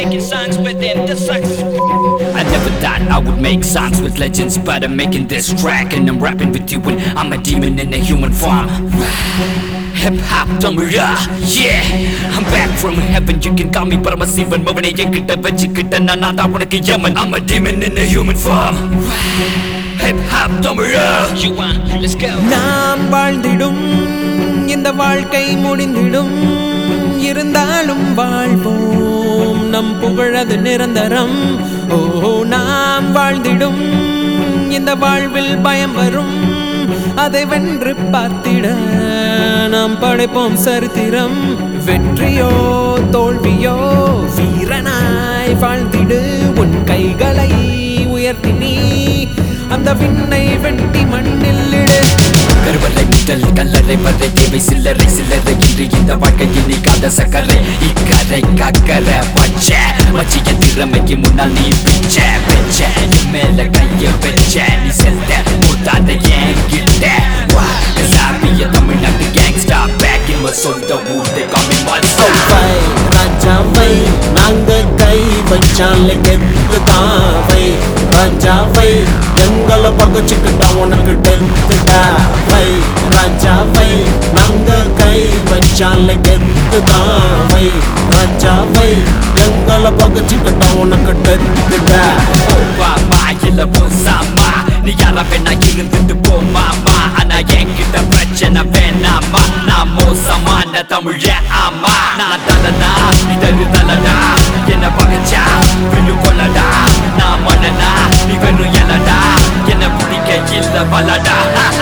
making songs with him. This sucks. I never thought I would make songs with legends, but I'm making this track and I'm rapping with you when I'm a demon in a human form. Hip hop தமிழா yeah I'm back from heaven you can call me Paramasivan மவனை என்கிட்ட வச்சுக்கிட்ட நான் நான் தான் உனக்கு யமன் I'm a demon in a human form Hip hop தமிழா You want? Let's go. நாம் வாழ்ந்திடும் இந்த வாழ்க்கை முடிந்திடும் இருந்தாலும் வாழ்வோம் நம் புகழது நிரந்தரம் ஓ நாம் வாழ்ந்திடும் இந்த வாழ்வில் பயம் வரும் அதை வென்று பார்த்திட நாம் படைப்போம் சரித்திரம் வெற்றியோ தோல்வியோ வீரனாய் வாழ்ந்திடு உன் கைகளை உயர்த்தி நீ அந்த விண்ணை வெட்டி மண்ணில் இடு கருவறை முதல் கல்லறை வரை தேவை சில்லறை சில்லறை இன்று இந்த வாழ்க்கை இன்னைக்காத சக்கரை இக்கரை கக்கரை பச்சை மச்சிய திறமைக்கு முன்னால் நீ பிச்ச பெச்ச என் மேல கைய வச்ச நீ செல்ல மூத்தாத என்கிட்ட வா சாமிய தமிழ்நாட்டு கேங்ஸ்டா பேக் இன் சொந்த ஊர் they call me monster வை ராஜாவை நாங்க கை வச்சாலே கெத்து தாவை ராஜாவை எங்களை பகச்சுக்கிட்டா உனக்கு டெத்துடா வை ராஜாவை நாங்க கை வச்சாலே கெத்து தாவை ராஜாவை எங்களை பகச்சுக்கிட்டா உனக்கு டெத்துடா வாமா இல்ல போசாமா நீ யார வேணா இருந்துட்டு போ மாமா ஆனா என்கிட்ட பிரச்சனை வேணாமா நான் மோசமான தமிழ ஆமா நான் தலனா நீ தரு தலடா என்ன பகச்சா விழு கொல்லடா நான் மனனா நீ வெறும் எலடா என்ன பிடிக்க இல்ல பலடா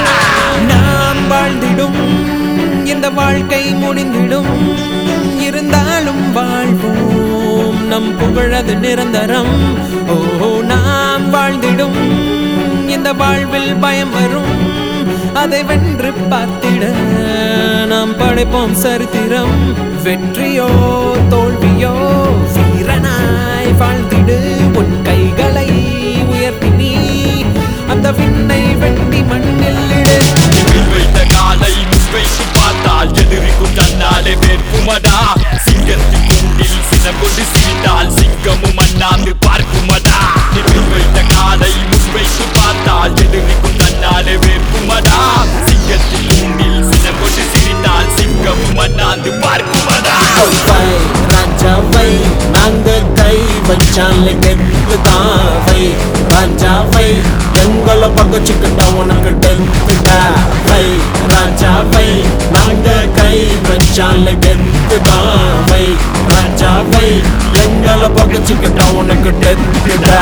நாம் வாழ்ந்திடும் இந்த வாழ்க்கை முடிந்திடும் இருந்தாலும் வாழ்வோம் நம் புகழது நிரந்தரம் ஓ நாம் வாழ்ந்திடும் இந்த வாழ்வில் பயம் வரும் அதை வென்று பார்த்திட நாம் படைப்போம் சரித்திரம் வெற்றியோ தோல்வியோ வீரனாய் வாழ்ந்திடு உன் கைகளை உயர்த்தி நீ அந்த விண்ணை வெட்டி மண்ணில் இடு வைத்த காலை முன்வைத்து பார்த்தால் எதிரிக்கும் தன்னாலே வேர்க்குமடா சிங்கத்தின் மூண்டில் சினம் கொண்டு சிரித்தால் சிங்கமும் அண்ணாந்து பார்க்குமடா நிமிர் வைத்த காலை முன்வைத்து பார்த்தால் எதிரிக்கும் தன்னாலே வேர்க்குமடா சிங்கத்தின் மூண்டில் சினம் கொண்டு சிரித்தால் சிங்கமும் அண்ணாந்து பார்க்குமடா வை ராஜாவை நாங்க கை வச்சாலே கெத்து தாவை ராஜாவை எங்களை பகச்சுக்கிட்டா உனக்கு டெத்துடா வை ராஜாவை நாங்க கை வச்சாலே கெத்து தாவை ராஜாவை எங்களை பகச்சுக்கிட்டா உனக்கு டெத்துடா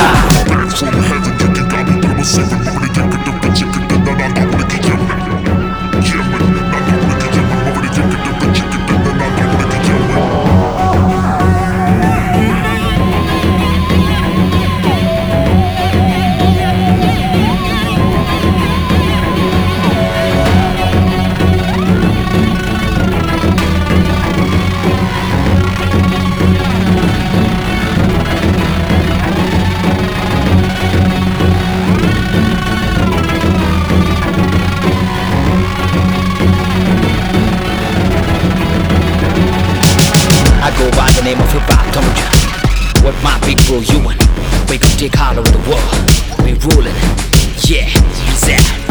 I go by the name of hip hop, told you. What my people, you and wake up, take heart over the world. We ruling, yeah, he's out.